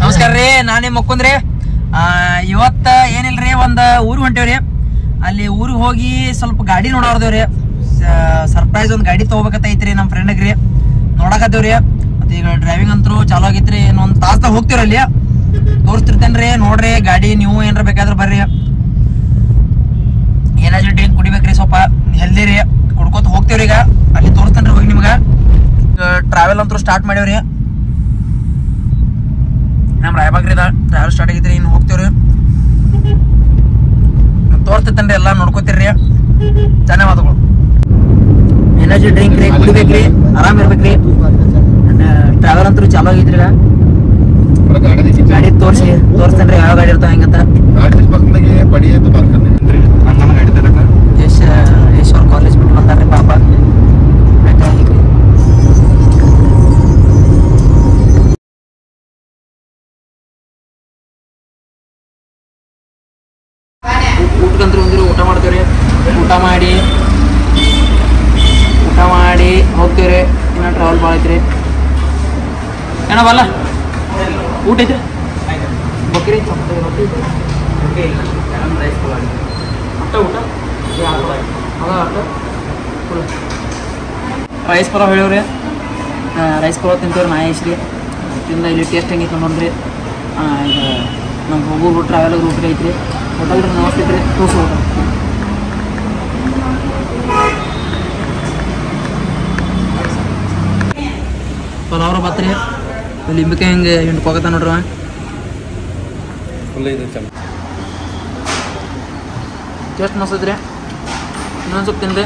ನಮಸ್ಕಾರ ರೀ ನಾನೇ ಮಕ್ಕೊಂದ್ರಿ ಆ, ಇವತ್ತ ಏನಿಲ್ರಿ ಒಂದ್ ಊರ್ ಹೊಂಟೇವ್ರಿ ಅಲ್ಲಿ ಊರಿಗೆ ಹೋಗಿ ಸ್ವಲ್ಪ ಗಾಡಿ ನೋಡೋರ್ದೇವ್ರಿ ಸರ್ಪ್ರೈಸ್ ಒಂದ್ ಗಾಡಿ ತಗೋಬೇಕಂತ ಐತ್ರಿ ನಮ್ಮ ಫ್ರೆಂಡ್ಗ್ರಿ ನೋಡಕತ್ತೇವ್ರಿ ಮತ್ತೆ ಈಗ ಡ್ರೈವಿಂಗ್ ಅಂತೂ ಚಾಲು ಆಗೈತ್ರಿ ಇನ್ನೊಂದ್ ತಾಸ್ದಾಗ ಹೋಗ್ತೀವ್ರಿ ಅಲ್ಲಿ ತೋರಿಸ್ತಿರ್ತೇನ್ರಿ ನೋಡ್ರಿ ಗಾಡಿ ನೀವು ಏನಾರ ಬೇಕಾದ್ರೆ ಬರ್ರಿ ಏನಾದ್ರು ಡ್ರಿಂಕ್ ಕುಡಿಬೇಕ್ರಿ ಸ್ವಲ್ಪ ಹೆಲ್ದಿ ರೀ ಕುಡ್ಕೋತ ಹೋಗ್ತೇವ್ರಿ ಈಗ ಅಲ್ಲಿ ತೋರಿಸ್ತೇನ್ರಿ ಹೋಗಿ ನಿಮ್ಗ ಟ್ರಾವೆಲ್ ಅಂತೂ ಸ್ಟಾರ್ಟ್ ಮಾಡೇವ್ರಿ ನಮ್ಮ ರಾಯಬಾಗ್ರಿ ಟ್ರಾವೆಲ್ ಸ್ಟಾರ್ಟ್ ಆಗೈತ್ರಿ ಇನ್ನು ಹೋಗ್ತೇವ್ರಿ ತೋರ್ಸ್ತೈತನ್ರಿ ಎಲ್ಲ ನೋಡ್ಕೋತೀರಿ ಧನ್ಯವಾದಗಳು ಎನರ್ಜಿ ಡ್ರಿಂಕ್ ರೀ ಕುಡಿಬೇಕ್ರಿ ಆರಾಮ್ ಇರ್ಬೇಕ್ರಿ ಟ್ರಾವೆಲ್ ಅಂತೂ ಚಾಲು ಆಗೈತ್ರಿ ಈಗ ಗಾಡಿ ತೋರ್ಸಿ ತೋರಿಸ್ತೇನ್ರಿ ಯಾವ ಗಾಡಿ ಇರ್ತಾವ ಹೆಂಗಂತ ಯಶ್ ಯಶ್ ಅವ್ರ ಕಾಲೇಜ್ ಬಿಟ್ಟು ಬಂದಾರ್ರಿ ಪಾಪ ಬೇಕಾಗಿಲ್ರಿ. ಊಟಕ್ಕಂತೂ ಒಂದಿರು ಊಟ ಮಾಡ್ತೇವ್ರಿ ಊಟ ಮಾಡಿ ಊಟ ಮಾಡಿ ಹೋಗ್ತೇವ್ರಿ ಇನ್ನ ಟ್ರಾವೆಲ್ ಭಾಳ ಐತ್ರಿ ಏನ ಬಲ್ಲ ಊಟ ಐತ್ರಿ ಬಕ್ರಿ ರೊಟ್ಟಿ ಐತ್ರಿ? ಅಟ್ಟ ಊಟ ಅದ ಅಟ್ಟ ಫುಲ್ ರೈಸ್ ಪಲಾವ್ ಹೇಳಿವ್ರಿ ರೈಸ್ ಪಲಾವ್ ತಿಂತೇವ್ರಿ ನಾ ರೀ ತಿಂದ ಇಲ್ಲಿ ಟೇಸ್ಟ್ ಹೆಂಗಿತ್ತು ನೋಡ್ರಿ ಆ, ಇದು ನಮ್ಮ ಹೋಗು ಟ್ರಾವೆಲ್ ರೂಟ್ ಐತ್ರಿ ಹೋಟೆಲ್ ರೀ ನಮಸ್ತೆ ಐತ್ರಿ ತೋರ್ಸು ಹೋಟೆಲ್ ಪಲಾವ್ರ ಬತ್ರಿ ಲಿಂಬಿಕಾಯಿ ಹಿಂಗೆ ಹಿಂಡ್ಕೋಗತ್ತ ನೋಡ್ರಿ ಅವ. ಟೇಸ್ಟ್ ಮಸ್ತ್ ಐತ್ರಿ ಇನ್ನೊಂದು ಸ್ವಲ್ಪ ತಿನ್ರಿ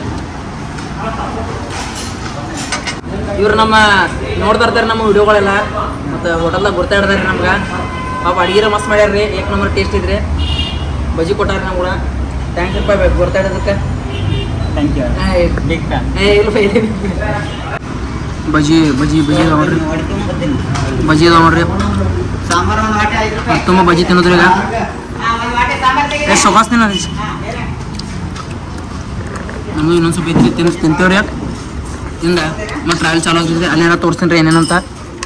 ಇವ್ರು ನಮ್ಮ ನೋಡ್ತಾ ಇರ್ತಾರೆ ನಮ್ಮ ವಿಡಿಯೋಗಳೆಲ್ಲ ಮತ್ತು ಹೋಟೆಲ್ದಾಗ ಗುರ್ತಾ ಇಡ್ತಾರೆ ನಮ್ಗೆ ಪಾಪ ಅಡಿಗೆ ಮಸ್ತ್ ಮಾಡ್ಯಾರ್ರಿ ಏಕ್ ನಂಬರ್ ಟೇಸ್ಟ್ ಇದ್ರಿ ಬಜ್ಜಿ ಕೊಟ್ಟಾರ ನಮ್ಗೆ ಥ್ಯಾಂಕ್ಸ್ ರೂಪಾಯಿ ಬೇಕು ಗುರ್ತಾ ಇಡೋದಕ್ಕೆ ಥ್ಯಾಂಕ್ ಯು ಏ, ಬಿಗ್ ಫ್ಯಾನ್ ಏ ಇಲ್ಲ ಇಲ್ಲ. ಬಜ್ಜಿ ಬಜ್ಜಿ ಬಜ್ಜಿ ಅದಾವ ನೋಡ್ರಿ ಬಜ್ಜಿ ಅದಾವ ನೋಡ್ರಿ ಮತ್ತ್ ತುಂಬ ಬಜ್ಜಿ ತಿನ್ನೋದ್ರಿ ಈಗ ಎಷ್ಟು ಸೊಗಾಸ್ ತಿನ್ನೋದ್ರಿ ನಮಗೂ ಇನ್ನೊಂದು ಸ್ವಲ್ಪ ಐತ್ರಿ ತಿನ್ ತಿಂತೇವ್ರಿ ತಿಂದ ಮತ್ತೆ ಟ್ರಾವೆಲ್ ಚಾಲು ಆಗ್ತೈತ್ರಿ ಅಲ್ಲೇನ ತೋರಿಸ್ತೀನಿ ರೀ ಏನೇನಂತ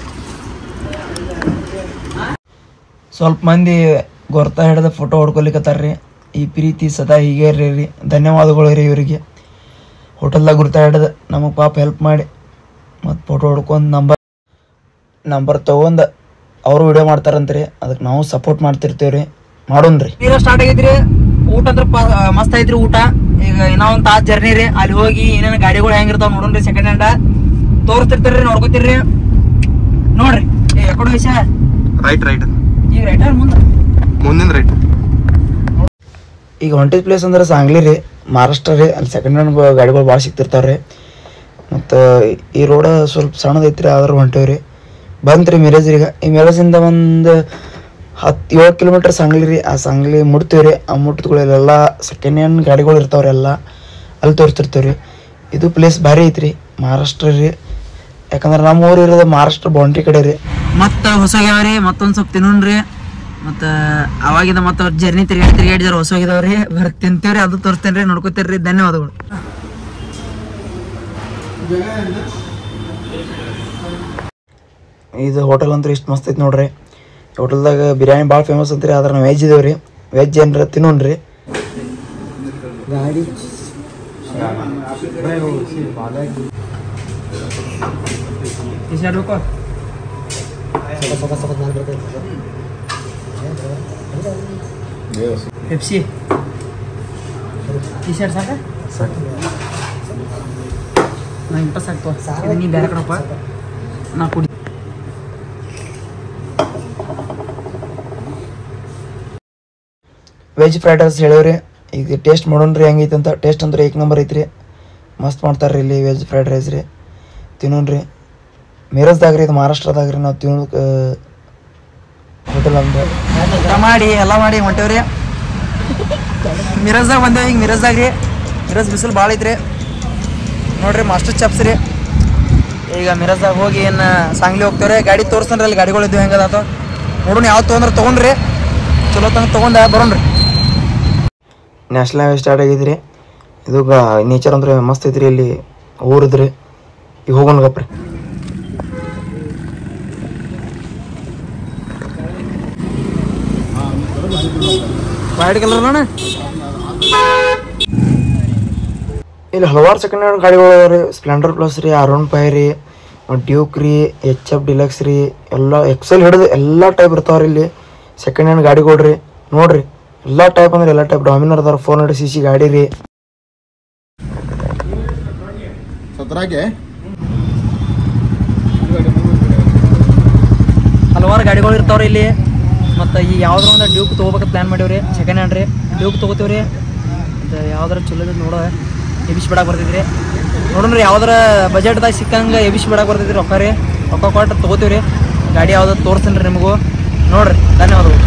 ಸ್ವಲ್ಪ ಮಂದಿ ಗೊರ್ತಾ ಹಿಡಿದ ಫೋಟೋ ಹೊಡ್ಕೊಲಿಕತ್ತಾರ್ರಿ ಈ ಪ್ರೀತಿ ಸದಾ ಹೀಗೆ ಇರ್ರಿ ರೀ ಧನ್ಯವಾದಗಳು ರೀ ಇವರಿಗೆ ಹೋಟೆಲ್ದಾಗ ಗುರ್ತಾ ಹಿಡಿದು ನಮಗೆ ಪಾಪ ಹೆಲ್ಪ್ ಮಾಡಿ ಮತ್ತು ಫೋಟೋ ಹೊಡ್ಕೊಂಡು ನಂಬರ್ ನಂಬರ್ ತೊಗೊಂಡು ಅವರು ವಿಡಿಯೋ ಮಾಡ್ತಾರಂತ್ರಿ ಅದಕ್ಕೆ ನಾವು ಸಪೋರ್ಟ್ ಮಾಡ್ತಿರ್ತೀವಿ ರೀ ಮಾಡೋಣ್ರಿ ನೀರ ಸ್ಟಾರ್ಟ್ ಆಗೈತ್ರಿ ಊಟ ಅಂದ್ರೆ ಮಸ್ತ್ ಐತ್ರಿ ಊಟ ಈಗ ಇನ್ನೂ ಒಂದು ತಾಸು ಜರ್ನಿ ರೀ ಅಲ್ಲಿ ಹೋಗಿ ಏನೇನು ಗಾಡಿಗಳು ಹೆಂಗಿರ್ತಾವ ನೋಡೋಣ್ರಿ ಸೆಕೆಂಡ್ ಹ್ಯಾಂಡ ತೋರಿಸ್ತಿರ್ತೀರಿ ನೋಡ್ಕೊತೀರಿ ನೋಡ್ರಿ ಏ ಯಾಕಡೆ ವಿಷಯ ರೈಟ್ ರೈಟ್ ಈಗ ರೈಟರ್ ಮುಂದೆ ಮುಂದಿನ ರೈಟ್ ಈಗ ಹೊಂಟಿದ ಪ್ಲೇಸ್ ಅಂದ್ರೆ ಸಾಂಗ್ಲಿ ರೀ ಮಹಾರಾಷ್ಟ್ರ ರೀ ಅಲ್ಲಿ ಸೆಕೆಂಡ್ ಹ್ಯಾಂಡ್ ಗಾಡಿಗಳು ಭಾಳ ಸಿಗ್ತಿರ್ತಾವೆ ರೀ ಮತ್ತು ಈ ರೋಡ ಸ್ವಲ್ಪ ಸಣ್ಣದೈತ್ರಿ ಆದ್ರೆ ಹೊಂಟೇವ್ರಿ ಬಂತ್ರಿ ಮಿರೇಜ್ರೀಗ ಈ ಮಿರೇಜಿಂದ ಒಂದು ಹತ್ತು ಏಳು ಕಿಲೋಮೀಟ್ರ್ ಸಾಂಗ್ಲಿ ರೀ ಆ ಸಾಂಗ್ಲಿ ಮುಟ್ತೀವಿ ರೀ ಆ ಮುಟ್ಟಿದ್ಗಳೆಲ್ಲ ಸೆಕೆಂಡ್ ಹ್ಯಾಂಡ್ ಗಾಡಿಗಳು ಇರ್ತಾವ್ರಿ ಎಲ್ಲ ಅಲ್ಲಿ ತೋರಿಸ್ತಿರ್ತೀವಿ ರೀ ಇದು ಪ್ಲೇಸ್ ಭಾರಿ ಐತ್ರಿ ಮಹಾರಾಷ್ಟ್ರ ರೀ ಯಾಕಂದ್ರೆ ನಮ್ಮ ಊರು ಇರೋದು ಮಹಾರಾಷ್ಟ್ರ ಬೌಂಡ್ರಿ ಕಡೆ ರೀ ಮತ್ತೆ ಹೊಸಗ್ಯಾವ್ರಿ ಮತ್ತೊಂದು ಸ್ವಲ್ಪ ತಿನ್ನೋಣ್ರಿ ಮತ್ತು ಅವಾಗಿಂದ ಮತ್ತೆ ಜರ್ನಿ ತಿರ್ಗಾಡಿ ತಿರ್ಗಾಡಿ ಜರ ಹೊಸೋಗಿದಾವ್ರಿ ಬರ್ ತಿಂತೇವ್ರಿ ಅದು ತೋರಿಸ್ತೇನೆ ರೀ ನೋಡ್ಕೊತೀರಿ ಧನ್ಯವಾದಗಳು ಇದು ಹೋಟೆಲ್ ಅಂದ್ರೆ ಇಷ್ಟು ಮಸ್ತ್ ಐತಿ ನೋಡ್ರಿ ಹೋಟೆಲ್ದಾಗ ಬಿರಿಯಾನಿ ಭಾಳ ಫೇಮಸ್ ಅಂತ್ರಿ ಆದ್ರೆ ನಾವು ವೆಜ್ ಇದೇವ್ರಿ ವೆಜ್ ಏನ್ರ ತಿನ್ನೋಣ್ರಿ ಗಾಡಿ ಪೆಪ್ಸಿ ಟಿ ಶರ್ಟ್ ಸಾಕ ನಾ ಇಂಪ ಸಾಕ್ತು ಇದು ನೀ ಬೇರೆ ಕಣಪ್ಪ ನಾ ಕುಡಿ ವೆಜ್ ಫ್ರೈಡ್ ರೈಸ್ ಹೇಳೇವ್ರಿ ಈಗ ಟೇಸ್ಟ್ ಮಾಡೋಣ್ರಿ ಹೆಂಗೈತೆ ಅಂತ ಟೇಸ್ಟ್ ಅಂದ್ರೆ ಏಕ್ ನಂಬರ್ ಐತ್ರಿ ಮಸ್ತ್ ಮಾಡ್ತಾರ್ರಿ ಇಲ್ಲಿ ವೆಜ್ ಫ್ರೈಡ್ ರೈಸ್ ರೀ ತಿನ್ನೋಣ್ರಿ ಮೀರಜ್ದಾಗ ರೀ ಇದು ಮಹಾರಾಷ್ಟ್ರದಾಗ ರೀ ನಾವು ತಿನ್ನೋದಕ್ಕೆ ಹೋಟೆಲ್ ಅಂದ್ರೆ ಊಟ ಮಾಡಿ ಎಲ್ಲ ಮಾಡಿ ಹೊಂಟೇವ್ರಿ ಮಿರಜ್ದಾಗ ಬಂದೇವಿ ಈಗ ಮಿರಜ್ದಾಗ ರೀ ಮಿರಜ್ ಬಿಸಿಲು ಭಾಳ ಐತ್ರಿ ನೋಡ್ರಿ ಮಾಸ್ಟರ್ ಚಾಪ್ಸ್ ರೀ ಈಗ ಮಿರಜ್ದಾಗ ಹೋಗಿ ಏನು ಸಾಂಗ್ಲಿ ಹೋಗ್ತೇವ್ರಿ ಗಾಡಿ ತೋರಿಸ್ತೇನೆ ಅಲ್ಲಿ ಗಾಡಿಗಳು ಇದ್ದು ಹೆಂಗದಾತ ನೋಡೋಣ ಯಾವ ತೊಗೊಂಡ್ರೆ ತೊಗೊಂಡ್ರಿ ಚಲೋ ತಂಗ ತೊಗೊಂಡ ಬರೋಣ್ರಿ ನ್ಯಾಷನಲ್ ಹೈವೇ ಸ್ಟಾರ್ಟ್ ಆಗೈತ್ರಿ ಇದು ನೇಚರ್ ಅಂದ್ರೆ ಮಸ್ತ್ ಐತ್ರಿ ಇಲ್ಲಿ ಊರದ್ರಿ ಈಗ ಹೋಗೋಣ ಗಪ್ರಿ ವೈಟ್ ಕಲರ್ ಅಣ್ಣ ಇಲ್ಲಿ ಹಲವಾರು ಸೆಕೆಂಡ್ ಹ್ಯಾಂಡ್ ಗಾಡಿಗಳು ಅದಾವ ರೀ ಸ್ಪ್ಲೆಂಡರ್ ಪ್ಲಸ್ ರೀ ಆರ್ ಒನ್ ಫೈ ರೀ ಡ್ಯೂಕ್ ರೀ ಎಚ್ ಎಫ್ ಡಿಲಕ್ಸ್ ರೀ ಎಲ್ಲ ಎಕ್ಸೆಲ್ ಹಿಡಿದು ಎಲ್ಲ ಟೈಪ್ ಇರ್ತಾವ್ರಿ ಇಲ್ಲಿ ಸೆಕೆಂಡ್ ಹ್ಯಾಂಡ್ ಗಾಡಿಗಳು ರೀ ನೋಡ್ರಿ ಎಲ್ಲ ಟೈಪ್ ಅಂದ್ರೆ ಎಲ್ಲ ಟೈಪ್ ಡಾಮಿನರ್ ಅದಾರ ಫೋರ್ ಹಂಡ್ರೆಡ್ ಸಿ ಸಿ ಗಾಡಿ ರೀ ಸತ್ರಾಗೆ ಹಲವಾರು ಗಾಡಿಗಳು ಇರ್ತಾವ್ರಿ ಇಲ್ಲಿ ಮತ್ತು ಈ ಯಾವ್ದಾರ ಒಂದು ಡ್ಯೂಕ್ ತೊಗೋಬೇಕಂತ ಪ್ಲ್ಯಾನ್ ಮಾಡೀವ್ರಿ ಸೆಕೆಂಡ್ ಹ್ಯಾಂಡ್ ರೀ ಡ್ಯೂಕ್ ತೊಗೋತೀವ್ರಿ ಮತ್ತು ಯಾವ್ದಾರ ಚಲೋ ಇದ್ ನೋಡೋ ಎಬಿಸಿ ಬಿಡಕ್ಕೆ ಬರ್ತೈತ್ರಿ ನೋಡೋಣ್ರಿ ಯಾವ್ದಾರ ಬಜೆಟ್ದಾಗ ಸಿಕ್ಕಂಗೆ ಎಬಿಸಿ ಬಿಡಕ್ಕೆ ಬರ್ತೈತ್ರಿ ರೊಕ್ಕ ರೀ ರೊಕ್ಕ ಕೊಟ್ಟು ತೊಗೋತೀವ್ರಿ ಗಾಡಿ ಯಾವ್ದು ತೋರಿಸ್ತೀನಿ ರೀ ನಿಮಗೂ ನೋಡ್ರಿ ಧನ್ಯವಾದಗಳು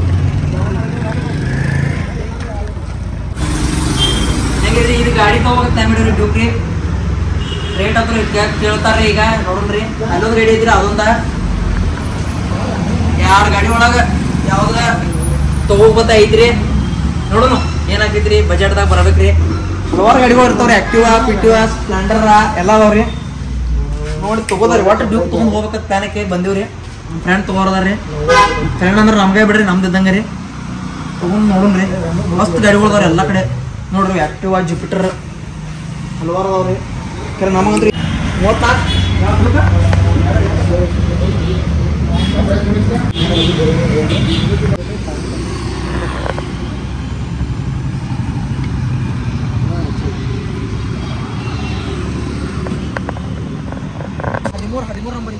ಹೆಂಗಿರಿ ಇದು ಗಾಡಿ ತೊಗೋಬೇಕು ಪ್ಲ್ಯಾನ್ ಮಾಡೀವ್ರಿ ಡ್ಯೂಕ್ ರೀ ರೇಟ್ ಅಂತ ಕೇಳ್ತಾರ್ರಿ ಈಗ ನೋಡೋಣ್ರಿ ಅಲ್ಲೊಂದು ಗಾಡಿ ಐತ್ರಿ ಅದೊಂದ ಯಾರ ಗಾಡಿ ಒಳಗ ಯಾವ್ದ ತಗೋಬತ್ತ ಐತ್ರಿ ನೋಡೋಣ ಏನಾಗ್ತೈತ್ರಿ ಬಜೆಟ್ದಾಗ ಬರ್ಬೇಕ್ರಿ ಹಲವಾರು ಗಾಡಿಗಳು ಇರ್ತಾವ್ರಿ ಆಕ್ಟಿವಾ ಪಿಟಿವಾ ಸ್ಪ್ಲೆಂಡರ್ ಎಲ್ಲ ಅದಾವ್ರಿ ನೋಡಿ ತಗೋದಾರಿ ಒಟ್ಟು ಡ್ಯೂಕ್ ತೊಗೊಂಡ್ ಹೋಗ್ಬೇಕಂತ ಪ್ಲಾನಕ್ಕೆ ಬಂದಿವ್ರಿ ಫ್ರೆಂಡ್ ತಗೋರದಾರ್ರಿ ಫ್ರೆಂಡ್ ಅಂದ್ರೆ ನಮ್ಗೆ ಬಿಡ್ರಿ ನಮ್ದು ಇದ್ದಂಗೆ ರೀ ತಗೊಂಡ್ ನೋಡೋಣ್ರಿ ಮಸ್ತ್ ಗಾಡಿಗಳು ಅದಾವ್ರಿ ಎಲ್ಲ ಕಡೆ ನೋಡ್ರಿ ಆಕ್ಟಿವಾ ಜುಪಿಟರ್ ಹಲವಾರು ಅದಾವ್ರಿ ಕರೆ ನಮಗಂತ್ರಿ ಮೂವತ್ತಾರು ಹದಿಮೂರು ಹದಿಮೂರು ನಂಬರಿ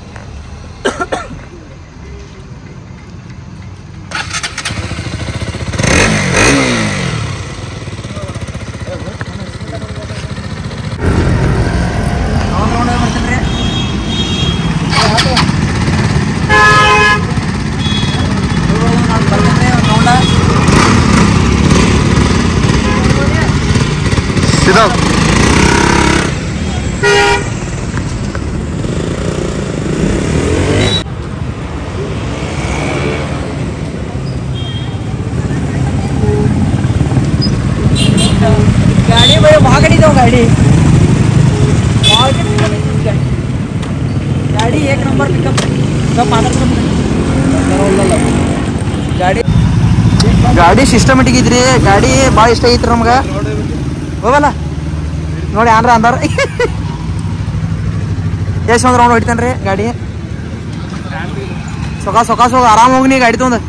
ಸಿದ್ಧಾವ್ ಗಾಡಿ ಬೈ ಭಾಳ ಗಾಡಿ ಇದಾವ ಗಾಡಿ ಭಾಳ ಗಾಡಿ ಗಾಡಿ ಏಕ್ ನಂಬರ್ ಪಿಕಪ್ ಪಿಕಪ್ ಮಾತಾಡ್ಸ್ಕೊಂಡು ಗಾಡಿ ಗಾಡಿ ಸಿಸ್ಟಮೆಟಿಕ್ ಇದ್ರಿ ಗಾಡಿ ಭಾಳ ಇಷ್ಟ ಐತ್ರಿ ನಮ್ಗೆ ಹೋಗಲ್ಲ ನೋಡಿ ಆನ್ರ ಅಂದಾರ ಎಷ್ಟು ಒಂದು ರೌಂಡ್ ಹೊಡಿತಾನೆ ರೀ ಗಾಡಿ ಸೊಕ ಸೊಕ ಸೊಕ ಆರಾಮ್ ಹೋಗಿ ನೀ ಗಾಡಿ ತೊಗೊಂಡು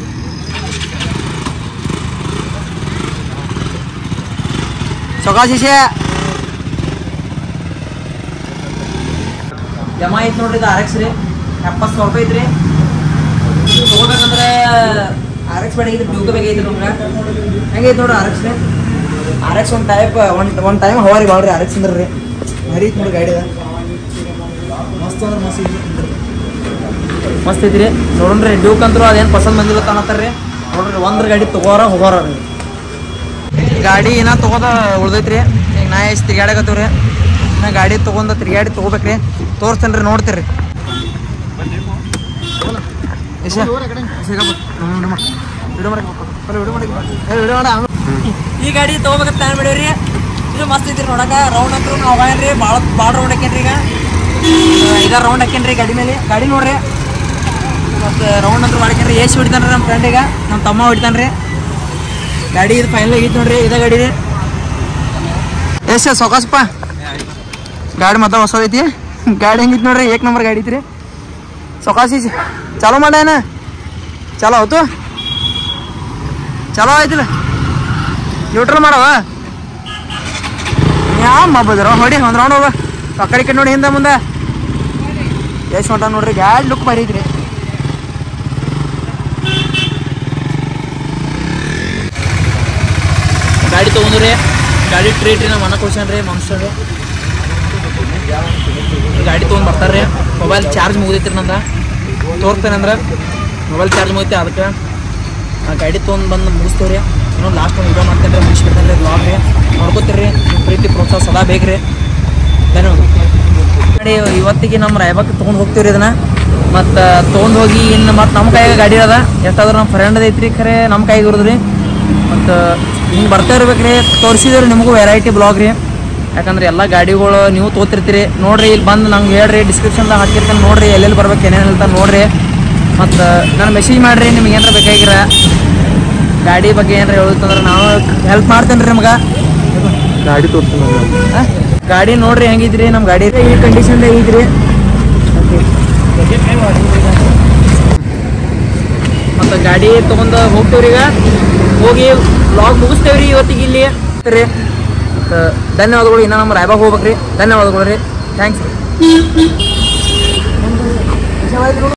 ಸೊಕ ಶಿಶೆ ಜಮಾ ಐತ್ ನೋಡ್ರಿ ಇದು ಆರ್ ಎಕ್ಸ್ ರೀ ಎಪ್ಪತ್ತು ಸಾವಿರ ರೂಪಾಯಿ ಐತ್ರಿ ತಗೋಬೇಕಂದ್ರೆ ಆರ್ ಎಕ್ಸ್ ಬೇಡ ಐತ್ರಿ ಡ್ಯೂಕ ಬೇಕೈತ್ರಿ ನಮ್ಗೆ ಹೆಂಗೈತೆ ನೋಡ್ರಿ ಆರ್ ಎಕ್ಸ್ ರೀ ಆರ್ ಎಕ್ಸ್ ಒಂದು ಟೈಪ್ ಒಂದು ಒಂದು ಟೈಮ್ ಹವಾರಿ ಬಾಳ್ರಿ ಆರ್ ಎಕ್ಸ್ ಅಂದ್ರೆ ರೀ ಹರಿ ನೋಡಿ ಗಾಡಿ ಅದ ಮಸ್ತ್ ಅಂದ್ರೆ ಮಸ್ತ್ ಐತಿ ಮಸ್ತ್ ಐತ್ರಿ ನೋಡ್ರಿ ಡ್ಯೂಕ್ ಅಂತೂ ಅದೇನು ಪಸಂದ್ ಬಂದಿಲ್ಲ ಅನ್ನತ್ತಾರ್ರಿ ನೋಡ್ರಿ ಒಂದ್ರ ಗಾಡಿ ತಗೋರ ಹೋಗೋರ ರೀ ಗಾಡಿ ಏನ ತಗೋದ ಉಳ್ದೈತ್ರಿ ಈಗ ನಾ ಎಷ್ಟು ತಿರ್ಗಾಡಕತ್ತೀವ್ರಿ ನಾ ಗಾಡಿ ತಗೊಂಡ ತಿರ್ಗಾಡಿ ತಗೋಬೇಕ್ರಿ ತೋರಿಸ್ತೇನೆ ರೀ ನೋಡ್ತೀರಿ ಎಷ್ಟ? ಸಿಗಪ್ಪ. ಹ್ಮ್, ವಿಡಿಯೋ ಮಾಡು. ವಿಡಿಯೋ ಮಾಡಕ್ಕೆ ಹೋಗ್ಬೇಕು. ಬರೀ ವಿಡಿಯೋ ಮಾಡಕ್ಕೆ ಹೋಗ್ಬೇಕು. ಏ, ವಿಡಿಯೋ ಮಾಡು, ಆಮೇಲೆ. ಈ ಗಾಡಿ ತಗೋಬೇಕಂತ ಪ್ಲಾನ್ ಮಾಡೀವ್ರಿ ಇದು ಮಸ್ತ್ ಐತ್ರಿ ನೋಡಕ ರೌಂಡ್ ಅಂತೂ ನಾವು ಹೋಗ್ಯಾನ್ರಿ ಭಾಳ ಭಾಳ ರೌಂಡ್ ಹಾಕ್ಯಾನ್ರಿ ಈಗ ಐದಾರು ರೌಂಡ್ ಹಾಕ್ಯಾನ್ರಿ ಗಾಡಿ ಮೇಲೆ ಗಾಡಿ ನೋಡ್ರಿ ಮತ್ತು ರೌಂಡ್ ಅಂತೂ ಮಾಡ್ಯಾನ್ರಿ ಏಸ್ ಹೊಡಿತಾನ್ರಿ ನಮ್ಮ ಫ್ರೆಂಡಿಗೆ ನಮ್ಮ ತಮ್ಮ ಹೊಡಿತಾನ್ರಿ ಗಾಡಿ ಇದು ಫೈನಲ್ ಆಗೈತೆ ನೋಡ್ರಿ ಇದ ಗಾಡಿ ರೀ ಎಷ್ಟು ಸೊಕಾಸಪ್ಪ ಗಾಡಿ ಮತ್ತೆ ಹೊಸದೈತಿ ಗಾಡಿ ಹೆಂಗಿತ್ತು ನೋಡ್ರಿ ಏಕ್ ನಂಬರ್ ಗಾಡಿ ಐತ್ರಿ ಸೊಕಾಸಿ ಚಾಲೋ ಮಾಡ್ಯಾನ ಚಾಲೋ ಆಯ್ತು ಚಲೋ ಆಯ್ತಿಲ್ಲ ನ್ಯೂಟ್ರಲ್ ಮಾಡವ ಯಾವ ಮಬ್ಬದ್ರ ಹೊಡಿ ಒಂದು ರೌಂಡ್ ಹೋಗ ಆ ಕಡೆ ಈ ಕಡೆ ನೋಡಿ ಹಿಂದೆ ಮುಂದೆ ಎಷ್ಟು ಹೊಂಟ ನೋಡ್ರಿ ಗಾಡಿ ಲುಕ್ ಭಾರಿ ಐತ್ರಿ ಗಾಡಿ ತೊಗೊಂಡ್ರಿ ಗಾಡಿ ಟ್ರೀಟ್ ರೀ ನಮ್ಮ ಮನ ಕೊಡ್ಸ್ಯಾನ ರೀ ಮನ್ಸ್ರಿ ಗಾಡಿ ತೊಗೊಂಡು ಬರ್ತಾರೆ ಮೊಬೈಲ್ ಚಾರ್ಜ್ ಮುಗಿದೈತ್ರಿ ನಂದ ತೋರ್ತೇನೆ ಅಂದ್ರೆ ಮೊಬೈಲ್ ಚಾರ್ಜ್ ಮುಗಿತೆ ಅದಕ್ಕೆ ಆ ಗಾಡಿ ತೊಗೊಂಡು ಬಂದು ಮುಗಿಸ್ತೇವ್ರಿ ಇನ್ನೊಂದು ಲಾಸ್ಟ್ ಒಂದು ವಿಡಿಯೋ ಮಾಡ್ತೇನೆ ರೀ ಮುಗಿಸ್ಬಿಡ್ತೇನೆ ರೀ ಬ್ಲಾಗ್ ರೀ ನೋಡ್ಕೊತೀರಿ ನಿಮ್ಮ ಪ್ರೀತಿ ಪ್ರೋತ್ಸಾಹ ಸದಾ ಬೇಕ್ರಿ ಧನ್ಯವಾದ ಗಾಡಿ ಇವತ್ತಿಗೆ ನಮ್ಮ ರಾಯಬಾಗ್ ತೊಗೊಂಡು ಹೋಗ್ತೀವ್ರಿ ಇದನ್ನ ಮತ್ತು ತೊಗೊಂಡು ಹೋಗಿ ಇನ್ನು ಮತ್ತು ನಮ್ಮ ಕೈಯಾಗ ಗಾಡಿ ಅದ ಎಷ್ಟಾದ್ರೂ ನಮ್ಮ ಫ್ರೆಂಡ್ ಐತ್ರಿ ಖರೆ ನಮ್ಮ ಕೈಗೆ ಇರೋದ್ರಿ ಮತ್ತು ಹಿಂಗೆ ಬರ್ತಾ ಇರ್ಬೇಕ್ರಿ ತೋರಿಸಿದ್ರಿ ನಿಮಗೂ ವೆರೈಟಿ ಬ್ಲಾಗ್ ರೀ ಯಾಕಂದ್ರೆ ಎಲ್ಲ ಗಾಡಿಗಳು ನೀವು ತೋತಿರ್ತೀರಿ ನೋಡ್ರಿ ಇಲ್ಲಿ ಬಂದು ನಂಗೆ ಹೇಳ್ರಿ ಡಿಸ್ಕ್ರಿಪ್ಷನ್ದಾಗ ಹಾಕಿರ್ತೀನಿ ನೋಡ್ರಿ ಎಲ್ಲೆಲ್ಲಿ ಬರ್ಬೇಕು ಏನೇನು ಅಂತ ನೋಡ್ರಿ ಮತ್ತು ನಾನು ಮೆಸೇಜ್ ಮಾಡಿರಿ ನಿಮ್ಗೆ ಏನಾರ ಬೇಕಾಗಿರ ಗಾಡಿ ಬಗ್ಗೆ ಏನಾರ ಹೇಳುತ್ತಂದ್ರೆ ನಾವು ಹೆಲ್ಪ್ ಮಾಡ್ತೇನೆ ರೀ ನಿಮ್ಗೆ ಗಾಡಿ ತೋರಿಸ್ತೀನಿ ಆ? ಗಾಡಿ ನೋಡ್ರಿ ಹೆಂಗಿದ್ರಿ ನಮ್ಮ ಗಾಡಿ ಈ ಕಂಡೀಷನ್ ಐತ್ರಿ ಮತ್ತು ಗಾಡಿ ತೊಗೊಂಡು ಹೋಗ್ತೇವ್ರಿ ಈಗ ಹೋಗಿ ವ್ಲಾಗ್ ಮುಗಿಸ್ತೇವ್ರಿ ಇವತ್ತಿಗೆ ಇಲ್ಲಿ ರೀ ಮತ್ತು ಧನ್ಯವಾದಗಳು ಇನ್ನು ನಮ್ಮ ರಾಯಬಾಗ್ ಹೋಗ್ಬೇಕ್ರಿ ಧನ್ಯವಾದಗಳು ರೀ ಥ್ಯಾಂಕ್ಸ್ ರೀ